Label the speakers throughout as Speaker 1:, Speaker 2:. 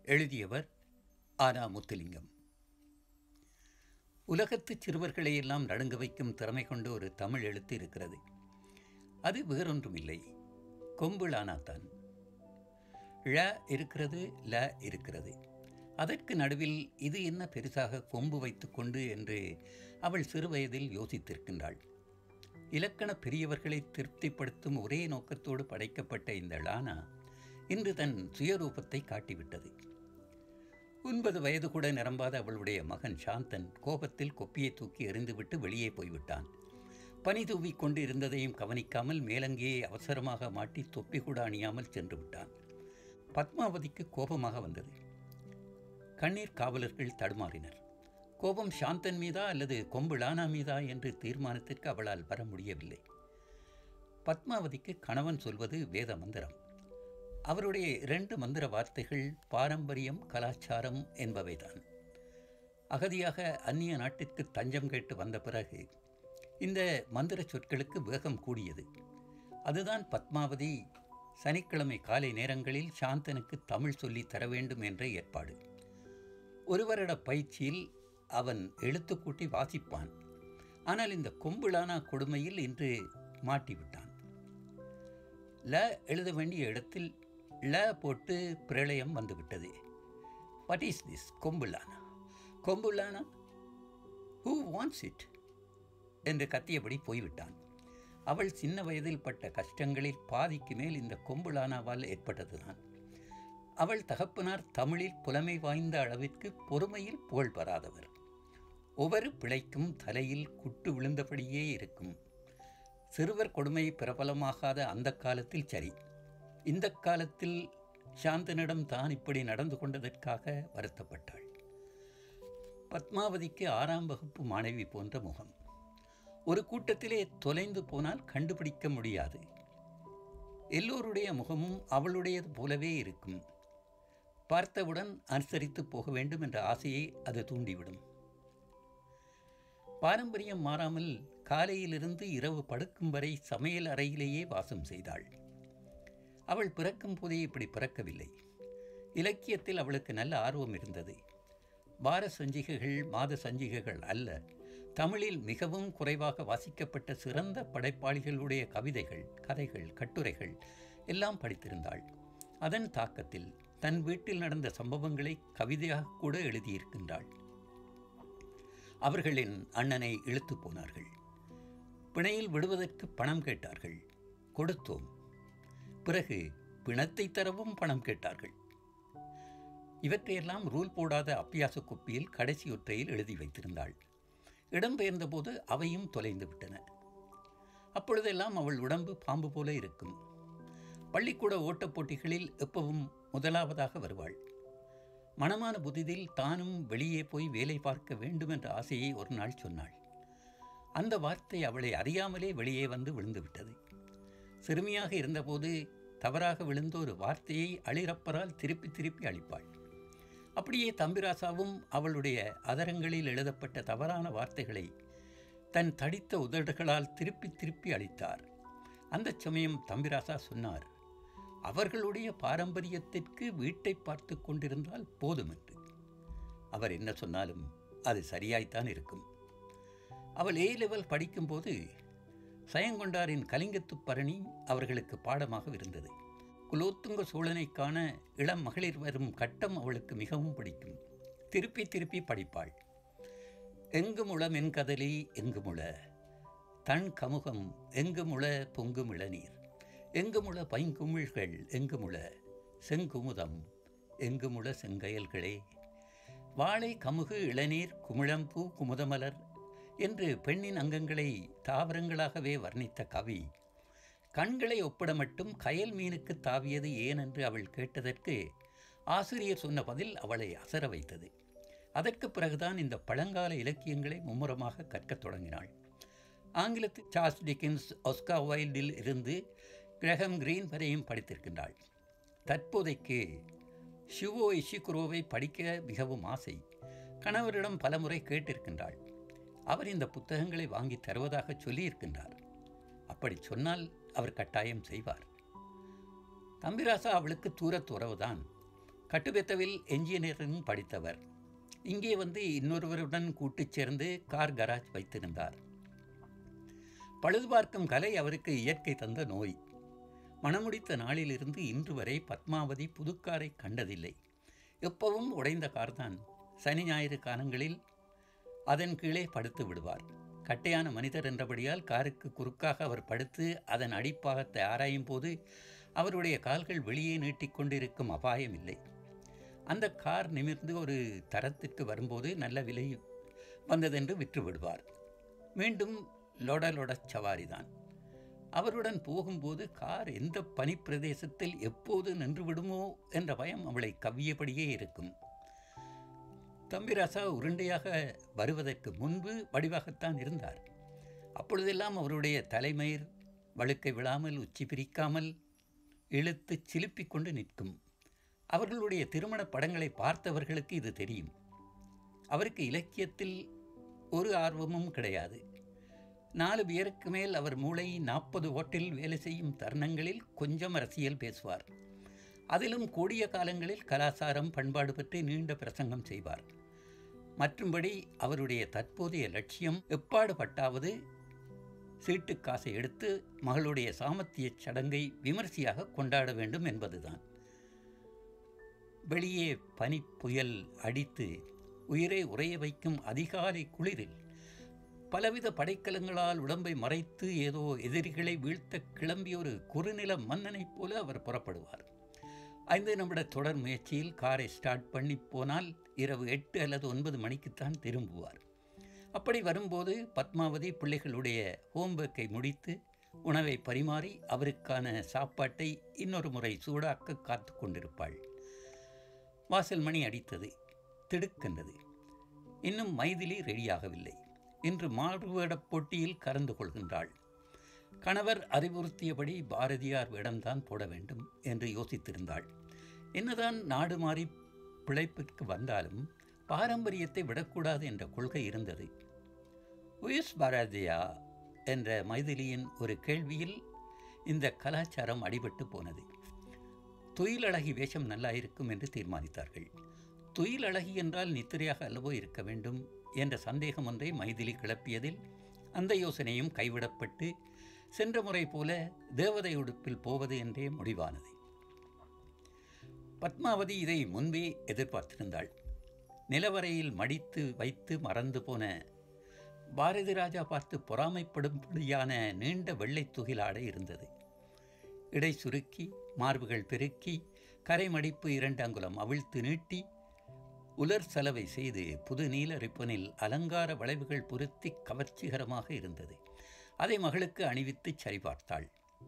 Speaker 1: எழுதியவர் ஆனா முத்துலிங்கம் உலகத்து சிறுவர்களை எல்லாம் நடுங்க வைக்கும் திறமை கொண்ட ஒரு தமிழ் எழுத்து இருக்கிறது அது வேறொன்றும் இல்லை கொம்புளானாத்தான் ழ இருக்கிறது ல இருக்கிறது அதற்கு நடுவில் இது என்ன பெருசாக கொம்பு வைத்துக்கொண்டு என்று அவள் சிறுவயதில் யோசித்திருக்கின்றாள் இலக்கண பெரியவர்களை திருப்திப்படுத்தும் ஒரே நோக்கத்தோடு படைக்கப்பட்ட இந்த லானா இன்று தன் சுயரூபத்தை காட்டிவிட்டது ஒன்பது வயது கூட நிரம்பாத அவளுடைய மகன் சாந்தன் கோபத்தில் கொப்பியை தூக்கி எறிந்துவிட்டு வெளியே போய்விட்டான் பனி தூவிக் கொண்டு இருந்ததையும் கவனிக்காமல் மேலங்கியை அவசரமாக மாட்டி தொப்பி கூட அணியாமல் சென்று விட்டான் பத்மாவதிக்கு கோபமாக வந்தது கண்ணீர் காவலர்கள் தடுமாறினர் கோபம் சாந்தன் மீதா அல்லது கொம்பு லானா மீதா என்று தீர்மானத்திற்கு அவளால் வர முடியவில்லை பத்மாவதிக்கு கணவன் சொல்வது வேத மந்திரம் அவருடைய இரண்டு மந்திர வார்த்தைகள் பாரம்பரியம் கலாச்சாரம் என்பவைதான் அகதியாக அந்நிய நாட்டிற்கு தஞ்சம் கேட்டு வந்த பிறகு இந்த மந்திர சொற்களுக்கு வேகம் கூடியது அதுதான் பத்மாவதி சனிக்கிழமை காலை நேரங்களில் சாந்தனுக்கு தமிழ் சொல்லி தர வேண்டும் என்ற ஏற்பாடு ஒரு வருட பயிற்சியில் அவன் எழுத்துக்கூட்டி வாசிப்பான் ஆனால் இந்த கொம்புளானா கொடுமையில் இன்று மாட்டிவிட்டான் ல எழுத வேண்டிய இடத்தில் ல போட்டு பிரளயம் வந்துவிட்டது வாட் இஸ் திஸ் கொம்புலானா கொம்புலானா ஹூ வாண்ட்ஸ் இட் என்று கத்தியபடி போய்விட்டான் அவள் சின்ன வயதில் பட்ட கஷ்டங்களில் பாதிக்கு மேல் இந்த கொம்புலானாவால் ஏற்பட்டதுதான் அவள் தகப்பனார் தமிழில் புலமை வாய்ந்த அளவிற்கு பொறுமையில் புகழ் பெறாதவர் ஒவ்வொரு பிழைக்கும் தலையில் குட்டு விழுந்தபடியே இருக்கும் சிறுவர் கொடுமை பிரபலமாகாத அந்த காலத்தில் சரி இந்த காலத்தில் சாந்தனிடம் தான் இப்படி நடந்து கொண்டதற்காக வருத்தப்பட்டாள் பத்மாவதிக்கு ஆறாம் வகுப்பு மாணவி போன்ற முகம் ஒரு கூட்டத்திலே தொலைந்து போனால் கண்டுபிடிக்க முடியாது எல்லோருடைய முகமும் அவளுடையது போலவே இருக்கும் பார்த்தவுடன் அனுசரித்து போக வேண்டும் என்ற ஆசையை அது தூண்டிவிடும் பாரம்பரியம் மாறாமல் காலையிலிருந்து இரவு படுக்கும் வரை சமையல் அறையிலேயே வாசம் செய்தாள் அவள் பிறக்கும் போதே இப்படி பிறக்கவில்லை இலக்கியத்தில் அவளுக்கு நல்ல ஆர்வம் இருந்தது வார சஞ்சிகைகள் மாத சஞ்சிகைகள் அல்ல தமிழில் மிகவும் குறைவாக வாசிக்கப்பட்ட சிறந்த படைப்பாளிகளுடைய கவிதைகள் கதைகள் கட்டுரைகள் எல்லாம் படித்திருந்தாள் அதன் தாக்கத்தில் தன் வீட்டில் நடந்த சம்பவங்களை கவிதையாக கூட எழுதியிருக்கின்றாள் அவர்களின் அண்ணனை இழுத்து போனார்கள் பிணையில் விடுவதற்கு பணம் கேட்டார்கள் கொடுத்தோம் பிறகு பிணத்தை தரவும் பணம் கேட்டார்கள் இவற்றையெல்லாம் ரூல் போடாத அப்பியாச குப்பியில் கடைசி ஒற்றையில் எழுதி வைத்திருந்தாள் இடம்பெயர்ந்தபோது அவையும் தொலைந்து விட்டன அப்பொழுதெல்லாம் அவள் உடம்பு பாம்பு போல இருக்கும் பள்ளிக்கூட ஓட்டப் போட்டிகளில் எப்பவும் முதலாவதாக வருவாள் மனமான புதிதில் தானும் வெளியே போய் வேலை பார்க்க வேண்டும் என்ற ஆசையை ஒரு நாள் சொன்னாள் அந்த வார்த்தை அவளை அறியாமலே வெளியே வந்து விழுந்துவிட்டது சிறுமியாக இருந்தபோது தவறாக விழுந்த ஒரு வார்த்தையை அழிரப்பரால் திருப்பி திருப்பி அளிப்பாள் அப்படியே தம்பிராசாவும் அவளுடைய அதரங்களில் எழுதப்பட்ட தவறான வார்த்தைகளை தன் தடித்த உதடுகளால் திருப்பி திருப்பி அளித்தார் அந்த சமயம் தம்பிராசா சொன்னார் அவர்களுடைய பாரம்பரியத்திற்கு வீட்டை பார்த்து கொண்டிருந்தால் போதும் என்று அவர் என்ன சொன்னாலும் அது சரியாய்த்தான் இருக்கும் அவள் ஏ லெவல் படிக்கும்போது சயங்கொண்டாரின் கலிங்கத்து பரணி அவர்களுக்கு பாடமாக இருந்தது குலோத்துங்க சோழனை காண இளம் மகளிர் வரும் கட்டம் அவளுக்கு மிகவும் பிடிக்கும் திருப்பி திருப்பி படிப்பாள் எங்குமுள மென்கதலி எங்குமுள தன் கமுகம் எங்குமுள பொங்கும் இளநீர் எங்குமுள பைங்குமிழ்கள் எங்குமுள செங்குமுதம் எங்குமுள செங்கயல்களே வாழை கமுகு இளநீர் குமிழம்பூ குமுதமலர் என்று பெண்ணின் அங்கங்களை தாவரங்களாகவே வர்ணித்த கவி கண்களை ஒப்பிட மட்டும் கயல் மீனுக்கு தாவியது ஏன் என்று அவள் கேட்டதற்கு ஆசிரியர் சொன்ன பதில் அவளை அசர வைத்தது அதற்கு பிறகுதான் இந்த பழங்கால இலக்கியங்களை மும்முரமாக கற்கத் தொடங்கினாள் ஆங்கிலத்து சார்ஸ் டிக்கின்ஸ் ஒஸ்கா வைல்டில் இருந்து கிரகம் கிரீன் வரையும் படித்திருக்கின்றாள் தற்போதைக்கு ஷிவோ இஷிகுரோவை படிக்க மிகவும் ஆசை கணவரிடம் பலமுறை கேட்டிருக்கின்றாள் அவர் இந்த புத்தகங்களை வாங்கி தருவதாக சொல்லியிருக்கின்றார் அப்படி சொன்னால் அவர் கட்டாயம் செய்வார் தம்பிராசா அவளுக்கு தூரத் உறவுதான் கட்டுபெத்தவில் என்ஜினியரிங் படித்தவர் இங்கே வந்து இன்னொருவருடன் கூட்டுச் சேர்ந்து கார் கராஜ் வைத்திருந்தார் பழுதுபார்க்கும் கலை அவருக்கு இயற்கை தந்த நோய் மணமுடித்த நாளிலிருந்து இன்று வரை பத்மாவதி புதுக்காரை கண்டதில்லை எப்பவும் உடைந்த கார்தான் சனி ஞாயிறு காலங்களில் அதன் கீழே படுத்து விடுவார் கட்டையான மனிதர் என்றபடியால் காருக்கு குறுக்காக அவர் படுத்து அதன் அடிப்பாகத்தை ஆராயும் போது அவருடைய கால்கள் வெளியே நீட்டிக்கொண்டிருக்கும் அபாயம் இல்லை அந்த கார் நிமிர்ந்து ஒரு தரத்திற்கு வரும்போது நல்ல விலை வந்ததென்று விற்று விடுவார் மீண்டும் லொட லொட சவாரிதான் அவருடன் போகும்போது கார் எந்த பனிப்பிரதேசத்தில் எப்போது நின்று விடுமோ என்ற பயம் அவளை கவ்வியபடியே இருக்கும் தம்பிராசா உருண்டையாக வருவதற்கு முன்பு வடிவாகத்தான் இருந்தார் அப்பொழுதெல்லாம் அவருடைய தலைமயிர் வழுக்கை விழாமல் உச்சி பிரிக்காமல் இழுத்து சிலுப்பிக் கொண்டு நிற்கும் அவர்களுடைய திருமண படங்களை பார்த்தவர்களுக்கு இது தெரியும் அவருக்கு இலக்கியத்தில் ஒரு ஆர்வமும் கிடையாது நாலு பேருக்கு மேல் அவர் மூளை நாற்பது ஓட்டில் வேலை செய்யும் தருணங்களில் கொஞ்சம் அரசியல் பேசுவார் அதிலும் கூடிய காலங்களில் கலாச்சாரம் பண்பாடு பற்றி நீண்ட பிரசங்கம் செய்வார் மற்றும்படி அவருடைய தற்போதைய லட்சியம் எப்பாடு பட்டாவது சீட்டு காசை எடுத்து மகளுடைய சாமர்த்திய சடங்கை விமர்சையாக கொண்டாட வேண்டும் என்பதுதான் வெளியே பனி புயல் அடித்து உயிரை உறைய வைக்கும் அதிகாலை குளிரில் பலவித படைக்கலங்களால் உடம்பை மறைத்து ஏதோ எதிரிகளை வீழ்த்த கிளம்பிய ஒரு குறுநில மன்னனைப் போல அவர் புறப்படுவார் ஐந்து நிமிட தொடர் முயற்சியில் காரை ஸ்டார்ட் பண்ணி போனால் இரவு எட்டு அல்லது ஒன்பது மணிக்குத்தான் திரும்புவார் அப்படி வரும்போது பத்மாவதி பிள்ளைகளுடைய ஹோம்ஒர்க்கை முடித்து உணவை பரிமாறி அவருக்கான சாப்பாட்டை இன்னொரு முறை சூடாக்க காத்து கொண்டிருப்பாள் வாசல் மணி அடித்தது திடுக்கென்றது இன்னும் மைதிலி ரெடியாகவில்லை இன்று மாறுவேடப் போட்டியில் கலந்து கொள்கின்றாள் கணவர் அறிவுறுத்தியபடி பாரதியார் வேடம்தான் போட வேண்டும் என்று யோசித்திருந்தாள் என்னதான் நாடு மாறி பிழைப்பிற்கு வந்தாலும் பாரம்பரியத்தை விடக்கூடாது என்ற கொள்கை இருந்தது உயஸ் பாரதியா என்ற மைதிலியின் ஒரு கேள்வியில் இந்த கலாச்சாரம் அடிபட்டு போனது துயிலழகி வேஷம் நல்லா இருக்கும் என்று தீர்மானித்தார்கள் துயிலழகி என்றால் நித்திரையாக அல்லவோ இருக்க வேண்டும் என்ற சந்தேகம் ஒன்றை மைதிலி கிளப்பியதில் அந்த யோசனையும் கைவிடப்பட்டு சென்ற முறை போல தேவதை உடுப்பில் போவது என்றே முடிவானது பத்மாவதி இதை முன்பே எதிர்பார்த்திருந்தாள் நிலவரையில் மடித்து வைத்து மறந்து போன பாரதி ராஜா பார்த்து பொறாமைப்படும்படியான நீண்ட வெள்ளை துகிலாடை இருந்தது இடை சுருக்கி மார்புகள் பெருக்கி கரைமடிப்பு இரண்டு அங்குலம் அவிழ்த்து நீட்டி உலர் சலவை செய்து புது நீல ரிப்பனில் அலங்கார வளைவுகள் பொருத்தி கவர்ச்சிகரமாக இருந்தது அதை மகளுக்கு அணிவித்து சரிபார்த்தாள்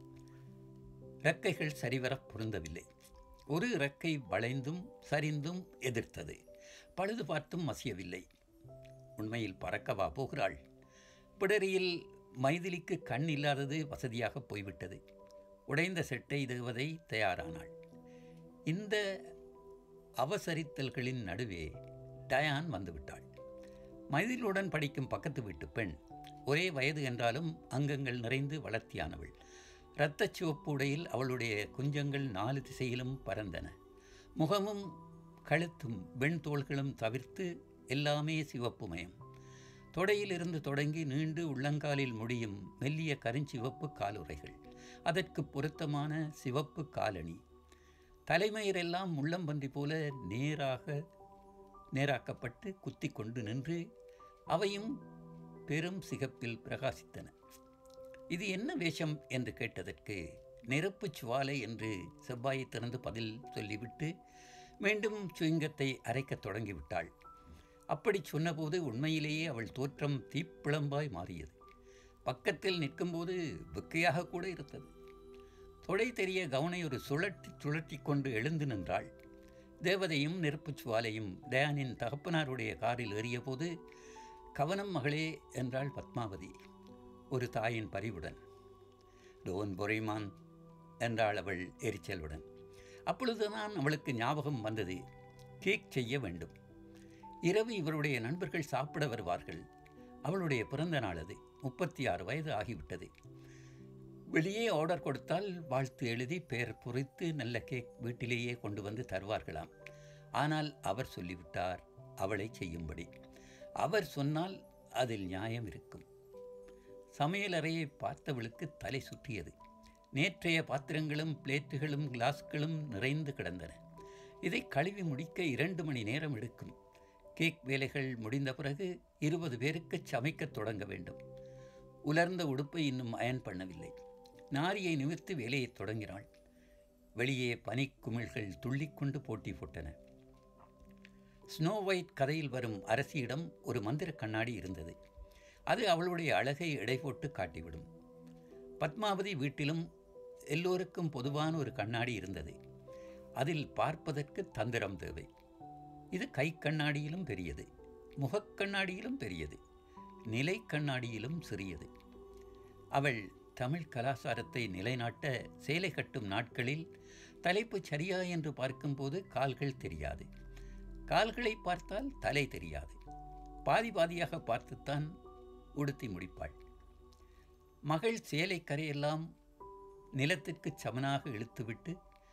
Speaker 1: இறக்கைகள் சரிவர பொருந்தவில்லை ஒரு இறக்கை வளைந்தும் சரிந்தும் எதிர்த்தது பழுது பார்த்தும் மசியவில்லை உண்மையில் பறக்கவா போகிறாள் பிடரியில் மைதிலிக்கு கண் இல்லாதது வசதியாக போய்விட்டது உடைந்த செட்டை தேவதை தயாரானாள் இந்த அவசரித்தல்களின் நடுவே டயான் வந்துவிட்டாள் மைதிலுடன் படிக்கும் பக்கத்து வீட்டு பெண் ஒரே வயது என்றாலும் அங்கங்கள் நிறைந்து வளர்த்தியானவள் இரத்தச் சிவப்பு உடையில் அவளுடைய குஞ்சங்கள் நாலு திசையிலும் பறந்தன முகமும் கழுத்தும் வெண் தோள்களும் தவிர்த்து எல்லாமே சிவப்புமயம் தொடையிலிருந்து தொடங்கி நீண்டு உள்ளங்காலில் முடியும் மெல்லிய கருஞ்சிவப்பு காலுறைகள் அதற்கு பொருத்தமான சிவப்பு காலணி தலைமயிரெல்லாம் முள்ளம்பன்றி போல நேராக நேராக்கப்பட்டு குத்தி கொண்டு நின்று அவையும் பெரும் சிகப்பில் பிரகாசித்தன இது என்ன வேஷம் என்று கேட்டதற்கு நெருப்புச் சுவாலை என்று செவ்வாயை திறந்து பதில் சொல்லிவிட்டு மீண்டும் சுயங்கத்தை அரைக்கத் தொடங்கிவிட்டாள் அப்படி சொன்னபோது உண்மையிலேயே அவள் தோற்றம் தீப்பிழம்பாய் மாறியது பக்கத்தில் நிற்கும்போது வெக்கையாக கூட இருந்தது தொடை தெரிய கவுனை ஒரு சுழற்றி சுழற்றி கொண்டு எழுந்து நின்றாள் தேவதையும் நெருப்புச் சுவாலையும் தயானின் தகப்பனாருடைய காரில் ஏறியபோது கவனம் மகளே என்றாள் பத்மாவதி ஒரு தாயின் பரிவுடன் டோன் பொறைமான் என்றாள் அவள் எரிச்சலுடன் அப்பொழுதுதான் அவளுக்கு ஞாபகம் வந்தது கேக் செய்ய வேண்டும் இரவு இவருடைய நண்பர்கள் சாப்பிட வருவார்கள் அவளுடைய பிறந்த நாள் அது முப்பத்தி ஆறு வயது ஆகிவிட்டது வெளியே ஆர்டர் கொடுத்தால் வாழ்த்து எழுதி பெயர் பொறித்து நல்ல கேக் வீட்டிலேயே கொண்டு வந்து தருவார்களாம் ஆனால் அவர் சொல்லிவிட்டார் அவளை செய்யும்படி அவர் சொன்னால் அதில் நியாயம் இருக்கும் சமையலறையை பார்த்தவளுக்கு தலை சுற்றியது நேற்றைய பாத்திரங்களும் பிளேட்டுகளும் கிளாஸ்களும் நிறைந்து கிடந்தன இதை கழுவி முடிக்க இரண்டு மணி நேரம் எடுக்கும் கேக் வேலைகள் முடிந்த பிறகு இருபது பேருக்கு சமைக்கத் தொடங்க வேண்டும் உலர்ந்த உடுப்பை இன்னும் அயன் பண்ணவில்லை நாரியை நிமிர்த்து வேலையை தொடங்கினாள் வெளியே பனிக்குமிழ்கள் துள்ளிக்கொண்டு போட்டி போட்டன ஸ்னோ ஒயிட் கதையில் வரும் அரசியிடம் ஒரு மந்திர கண்ணாடி இருந்தது அது அவளுடைய அழகை எடை போட்டு காட்டிவிடும் பத்மாவதி வீட்டிலும் எல்லோருக்கும் பொதுவான ஒரு கண்ணாடி இருந்தது அதில் பார்ப்பதற்கு தந்திரம் தேவை இது கை கண்ணாடியிலும் பெரியது முகக் கண்ணாடியிலும் பெரியது நிலை கண்ணாடியிலும் சிறியது அவள் தமிழ் கலாச்சாரத்தை நிலைநாட்ட சேலை கட்டும் நாட்களில் தலைப்பு சரியா என்று பார்க்கும்போது கால்கள் தெரியாது கால்களை பார்த்தால் தலை தெரியாது பாதி பாதியாக பார்த்துத்தான் உடுத்தி முடிப்பாள் மகள் சேலை கரையெல்லாம் நிலத்திற்கு சமனாக இழுத்துவிட்டு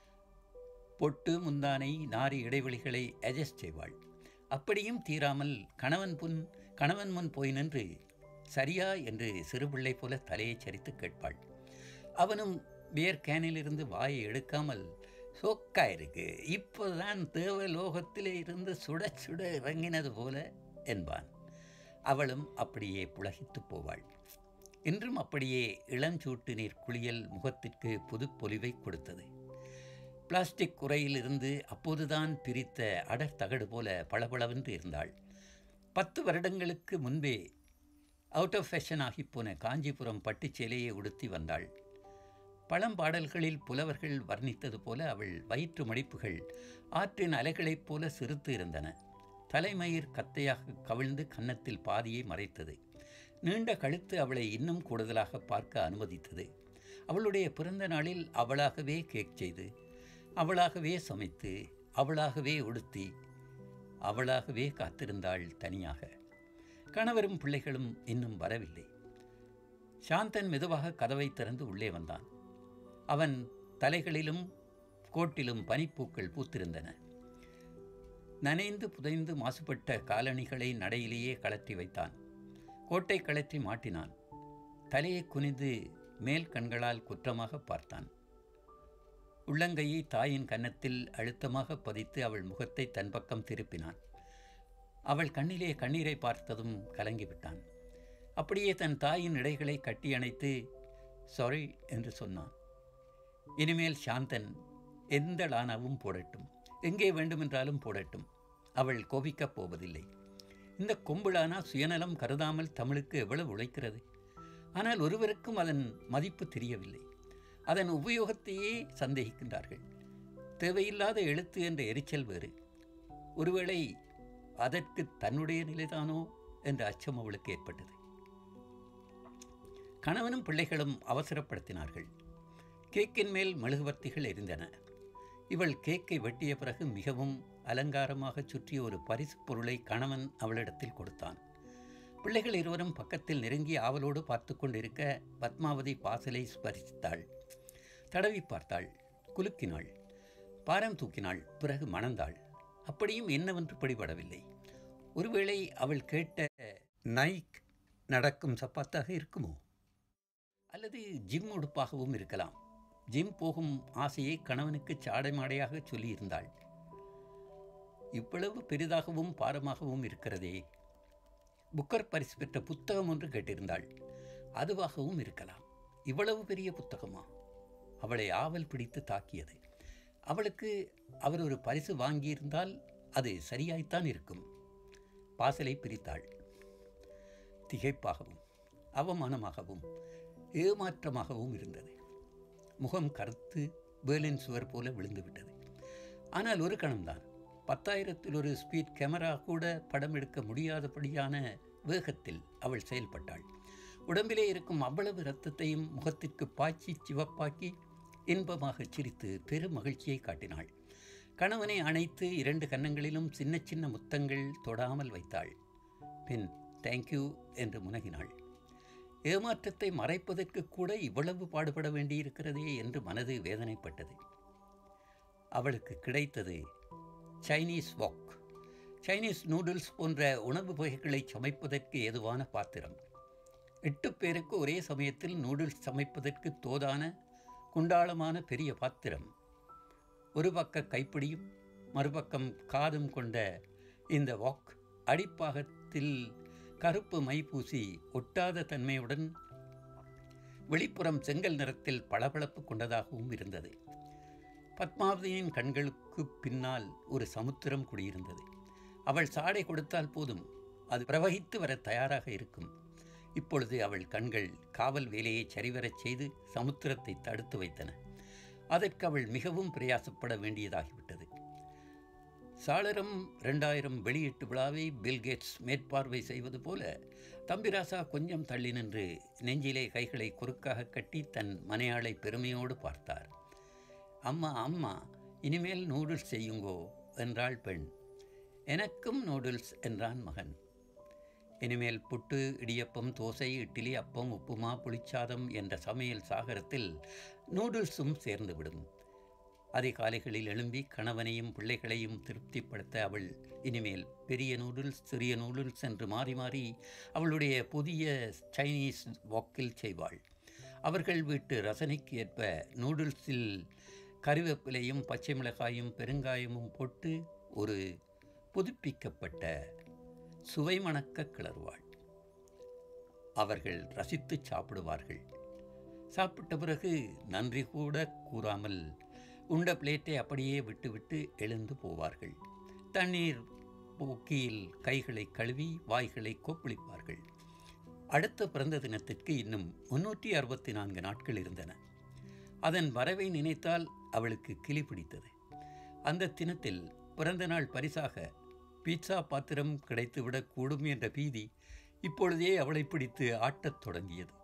Speaker 1: பொட்டு முந்தானை நாரி இடைவெளிகளை அட்ஜஸ்ட் செய்வாள் அப்படியும் தீராமல் கணவன் புன் கணவன் முன் போய் நின்று சரியா என்று சிறுபிள்ளை போல தலையை சரித்து கேட்பாள் அவனும் பியர் கேனிலிருந்து வாயை எடுக்காமல் சோக்கா இருக்கு இப்போதான் தேவலோகத்திலே இருந்து சுட சுட இறங்கினது போல என்பான் அவளும் அப்படியே புலகித்து போவாள் இன்றும் அப்படியே இளஞ்சூட்டு நீர் குளியல் முகத்திற்கு புதுப்பொலிவை கொடுத்தது பிளாஸ்டிக் குறையிலிருந்து அப்போதுதான் பிரித்த அடர் தகடு போல பளபளவென்று இருந்தாள் பத்து வருடங்களுக்கு முன்பே அவுட் ஆஃப் ஃபேஷன் ஆகிப்போன காஞ்சிபுரம் பட்டுச் சேலையை உடுத்தி வந்தாள் பழம்பாடல்களில் புலவர்கள் வர்ணித்தது போல அவள் வயிற்று மடிப்புகள் ஆற்றின் அலைகளைப் போல சிறுத்து இருந்தன தலைமயிர் கத்தையாக கவிழ்ந்து கன்னத்தில் பாதியை மறைத்தது நீண்ட கழுத்து அவளை இன்னும் கூடுதலாக பார்க்க அனுமதித்தது அவளுடைய பிறந்த நாளில் அவளாகவே கேக் செய்து அவளாகவே சமைத்து அவளாகவே உடுத்தி அவளாகவே காத்திருந்தாள் தனியாக கணவரும் பிள்ளைகளும் இன்னும் வரவில்லை சாந்தன் மெதுவாக கதவை திறந்து உள்ளே வந்தான் அவன் தலைகளிலும் கோட்டிலும் பனிப்பூக்கள் பூத்திருந்தன நனைந்து புதைந்து மாசுபட்ட காலணிகளை நடையிலேயே கலற்றி வைத்தான் கோட்டை கலற்றி மாட்டினான் தலையை குனிந்து மேல் கண்களால் குற்றமாக பார்த்தான் உள்ளங்கையை தாயின் கன்னத்தில் அழுத்தமாக பதித்து அவள் முகத்தை தன் பக்கம் திருப்பினான் அவள் கண்ணிலே கண்ணீரை பார்த்ததும் கலங்கிவிட்டான் அப்படியே தன் தாயின் இடைகளை கட்டி அணைத்து சாரி என்று சொன்னான் இனிமேல் சாந்தன் எந்த லானாவும் போடட்டும் எங்கே வேண்டுமென்றாலும் போடட்டும் அவள் கோபிக்கப் போவதில்லை இந்த கொம்புளானா சுயநலம் கருதாமல் தமிழுக்கு எவ்வளவு உழைக்கிறது ஆனால் ஒருவருக்கும் அதன் மதிப்பு தெரியவில்லை அதன் உபயோகத்தையே சந்தேகிக்கின்றார்கள் தேவையில்லாத எழுத்து என்ற எரிச்சல் வேறு ஒருவேளை அதற்கு தன்னுடைய நிலைதானோ என்ற அச்சம் அவளுக்கு ஏற்பட்டது கணவனும் பிள்ளைகளும் அவசரப்படுத்தினார்கள் கேக்கின் மேல் மெழுகுவர்த்திகள் எரிந்தன இவள் கேக்கை வெட்டிய பிறகு மிகவும் அலங்காரமாக சுற்றிய ஒரு பரிசு பொருளை கணவன் அவளிடத்தில் கொடுத்தான் பிள்ளைகள் இருவரும் பக்கத்தில் நெருங்கி ஆவலோடு பார்த்து கொண்டிருக்க பத்மாவதி பாசலை ஸ்பரிசித்தாள் தடவி பார்த்தாள் குலுக்கினாள் பாரம் தூக்கினாள் பிறகு மணந்தாள் அப்படியும் என்னவென்று பிடிபடவில்லை ஒருவேளை அவள் கேட்ட நைக் நடக்கும் சப்பாத்தாக இருக்குமோ அல்லது ஜிம் உடுப்பாகவும் இருக்கலாம் ஜிம் போகும் ஆசையை கணவனுக்கு சாடைமாடையாக சொல்லியிருந்தாள் இவ்வளவு பெரிதாகவும் பாரமாகவும் இருக்கிறதே புக்கர் பரிசு பெற்ற புத்தகம் ஒன்று கேட்டிருந்தாள் அதுவாகவும் இருக்கலாம் இவ்வளவு பெரிய புத்தகமா அவளை ஆவல் பிடித்து தாக்கியது அவளுக்கு அவர் ஒரு பரிசு வாங்கியிருந்தால் அது சரியாய்த்தான் இருக்கும் பாசலை பிரித்தாள் திகைப்பாகவும் அவமானமாகவும் ஏமாற்றமாகவும் இருந்தது முகம் கருத்து பேர்லின் சுவர் போல விழுந்துவிட்டது ஆனால் ஒரு கணம்தான் பத்தாயிரத்தில் ஒரு ஸ்பீட் கேமரா கூட படம் எடுக்க முடியாதபடியான வேகத்தில் அவள் செயல்பட்டாள் உடம்பிலே இருக்கும் அவ்வளவு இரத்தத்தையும் முகத்திற்கு பாய்ச்சி சிவப்பாக்கி இன்பமாக சிரித்து பெரும் மகிழ்ச்சியை காட்டினாள் கணவனை அணைத்து இரண்டு கன்னங்களிலும் சின்ன சின்ன முத்தங்கள் தொடாமல் வைத்தாள் பின் தேங்க்யூ என்று முனகினாள் ஏமாற்றத்தை மறைப்பதற்கு கூட இவ்வளவு பாடுபட வேண்டியிருக்கிறதே என்று மனது வேதனைப்பட்டது அவளுக்கு கிடைத்தது சைனீஸ் வாக் சைனீஸ் நூடுல்ஸ் போன்ற உணவு வகைகளை சமைப்பதற்கு ஏதுவான பாத்திரம் எட்டு பேருக்கு ஒரே சமயத்தில் நூடுல்ஸ் சமைப்பதற்கு தோதான குண்டாளமான பெரிய பாத்திரம் ஒரு பக்க கைப்பிடியும் மறுபக்கம் காதும் கொண்ட இந்த வாக் அடிப்பாகத்தில் கருப்பு மை பூசி ஒட்டாத தன்மையுடன் வெளிப்புறம் செங்கல் நிறத்தில் பளபளப்பு கொண்டதாகவும் இருந்தது பத்மாவதியின் கண்களுக்கு பின்னால் ஒரு சமுத்திரம் குடியிருந்தது அவள் சாடை கொடுத்தால் போதும் அது பிரவகித்து வர தயாராக இருக்கும் இப்பொழுது அவள் கண்கள் காவல் வேலையை சரிவரச் செய்து சமுத்திரத்தை தடுத்து வைத்தன அதற்கு அவள் மிகவும் பிரயாசப்பட வேண்டியதாகிவிட்டது சாளரம் ரெண்டாயிரம் வெளியீட்டு விழாவை பில்கேட்ஸ் மேற்பார்வை செய்வது போல தம்பிராசா கொஞ்சம் தள்ளி நின்று நெஞ்சிலே கைகளை குறுக்காக கட்டி தன் மனையாளை பெருமையோடு பார்த்தார் அம்மா அம்மா இனிமேல் நூடுல்ஸ் செய்யுங்கோ என்றாள் பெண் எனக்கும் நூடுல்ஸ் என்றான் மகன் இனிமேல் புட்டு இடியப்பம் தோசை இட்லி அப்பம் உப்புமா புளிச்சாதம் என்ற சமையல் சாகரத்தில் நூடுல்ஸும் சேர்ந்துவிடும் அதிகாலைகளில் எழும்பி கணவனையும் பிள்ளைகளையும் திருப்திப்படுத்த அவள் இனிமேல் பெரிய நூடுல்ஸ் சிறிய நூடுல்ஸ் என்று மாறி மாறி அவளுடைய புதிய சைனீஸ் வாக்கில் செய்வாள் அவர்கள் வீட்டு ரசனைக்கு ஏற்ப நூடுல்ஸில் கருவேப்பிலையும் பச்சை மிளகாயும் பெருங்காயமும் போட்டு ஒரு புதுப்பிக்கப்பட்ட சுவை மணக்க கிளறுவாள் அவர்கள் ரசித்து சாப்பிடுவார்கள் சாப்பிட்ட பிறகு நன்றி கூட கூறாமல் உண்ட பிளேட்டை அப்படியே விட்டுவிட்டு எழுந்து போவார்கள் தண்ணீர் போக்கியில் கைகளை கழுவி வாய்களை கொப்பளிப்பார்கள் அடுத்த பிறந்த தினத்திற்கு இன்னும் முன்னூற்றி அறுபத்தி நான்கு நாட்கள் இருந்தன அதன் வரவை நினைத்தால் அவளுக்கு கிளி பிடித்தது அந்த தினத்தில் பிறந்த நாள் பரிசாக பீட்சா பாத்திரம் கிடைத்துவிடக் கூடும் என்ற பீதி இப்பொழுதே அவளை பிடித்து ஆட்டத் தொடங்கியது